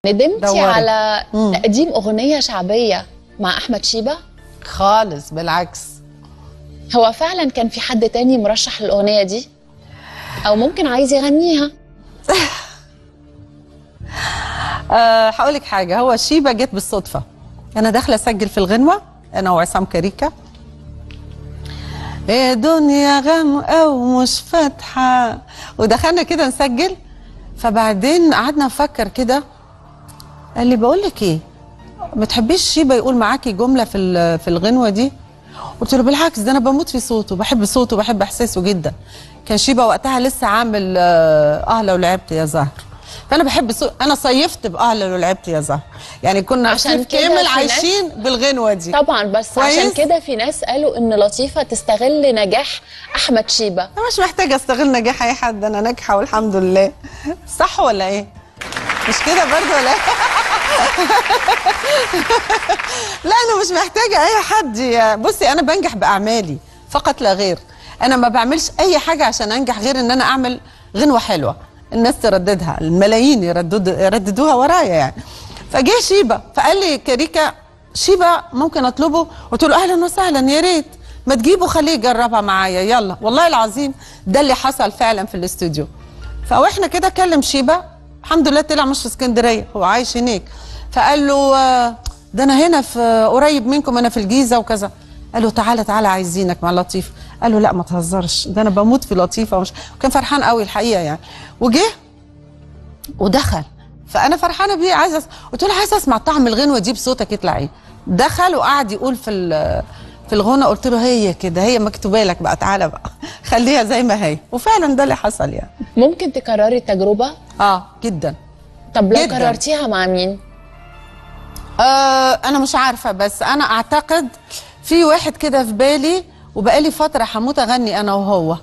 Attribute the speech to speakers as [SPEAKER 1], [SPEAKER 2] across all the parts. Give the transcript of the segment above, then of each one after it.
[SPEAKER 1] ندمتي
[SPEAKER 2] دوري.
[SPEAKER 1] على
[SPEAKER 2] مم.
[SPEAKER 1] تقديم اغنيه شعبيه مع احمد شيبه
[SPEAKER 2] خالص بالعكس
[SPEAKER 1] هو فعلا كان في حد تاني مرشح للاغنيه دي او ممكن عايز يغنيها
[SPEAKER 2] أه هقول لك حاجه هو شيبه جت بالصدفه انا داخله اسجل في الغنوه انا وعصام كاريكا يا دنيا غامقه ومش فاتحه ودخلنا كده نسجل فبعدين قعدنا نفكر كده قال لي بقول لك ايه ما تحبيش شيبه يقول معاكي جمله في ال- في الغنوه دي قلت له بالعكس ده انا بموت في صوته بحب صوته بحب احساسه جدا كان شيبه وقتها لسه عامل آه آه لو لعبت يا زهر فانا بحب صوت انا صيفت باه لو لعبت يا زهر يعني كنا
[SPEAKER 1] عشان
[SPEAKER 2] عشان
[SPEAKER 1] كده
[SPEAKER 2] كامل
[SPEAKER 1] في ناس-
[SPEAKER 2] عايشين بالغنوه دي
[SPEAKER 1] طبعا بس
[SPEAKER 2] كويس.
[SPEAKER 1] عشان كده في ناس قالوا ان لطيفه تستغل نجاح احمد شيبه
[SPEAKER 2] انا مش محتاجه استغل نجاح اي حد انا ناجحه والحمد لله صح ولا ايه مش كده برضه ولا ايه لا انا مش محتاجه اي حد يا بصي انا بنجح باعمالي فقط لا غير انا ما بعملش اي حاجه عشان انجح غير ان انا اعمل غنوه حلوه الناس ترددها الملايين يردد يرددوها ورايا يعني فجه شيبه فقال لي كاريكا شيبه ممكن اطلبه قلت له اهلا وسهلا يا ريت ما تجيبه خليه يجربها معايا يلا والله العظيم ده اللي حصل فعلا في الاستوديو فاحنا كده كلم شيبه الحمد لله طلع مش في اسكندريه هو عايش هناك فقال له آه، ده انا هنا في قريب منكم انا في الجيزه وكذا قال له تعالى تعالى عايزينك مع لطيف قال له لا ما تهزرش ده انا بموت في لطيفه ومش وكان فرحان قوي الحقيقه يعني وجه ودخل فانا فرحانه بيه عايزه أس... قلت له عايزه اسمع طعم الغنوه دي بصوتك يطلع ايه دخل وقعد يقول في ال- في الغنى قلت له هي كده هي مكتوبه لك بقى تعالى بقى خليها زي ما هي وفعلا ده اللي حصل يعني
[SPEAKER 1] ممكن تكرري التجربه
[SPEAKER 2] اه جدا
[SPEAKER 1] طب لو
[SPEAKER 2] جداً.
[SPEAKER 1] كررتيها مع مين
[SPEAKER 2] آه انا مش عارفه بس انا اعتقد في واحد كده في بالي وبقالي فتره هموت اغني انا وهو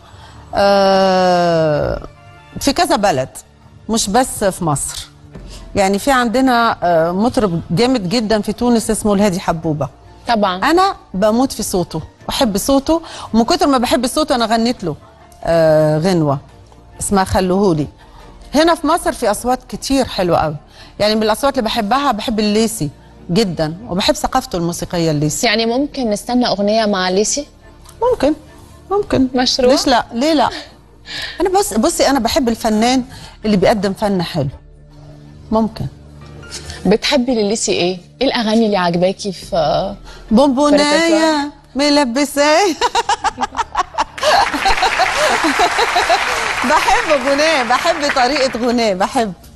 [SPEAKER 2] آه في كذا بلد مش بس في مصر يعني في عندنا آه مطرب جامد جدا في تونس اسمه الهادي حبوبه
[SPEAKER 1] طبعا
[SPEAKER 2] انا بموت في صوته بحب صوته ومن كتر ما بحب صوته انا غنيت له آه غنوه اسمها خلوهولي هنا في مصر في اصوات كتير حلوه قوي يعني من الاصوات اللي بحبها بحب الليسي جدا وبحب ثقافته الموسيقيه الليسي
[SPEAKER 1] يعني ممكن نستنى اغنيه مع ليسي
[SPEAKER 2] ممكن ممكن
[SPEAKER 1] مشروع؟
[SPEAKER 2] ليش لا ليه لا انا بص بصي انا بحب الفنان اللي بيقدم فن حلو ممكن
[SPEAKER 1] بتحبي لليسي ايه ايه الاغاني اللي عجباكي في
[SPEAKER 2] بونبونايه ملبسايه بحب غناه بحب طريقه غناه بحب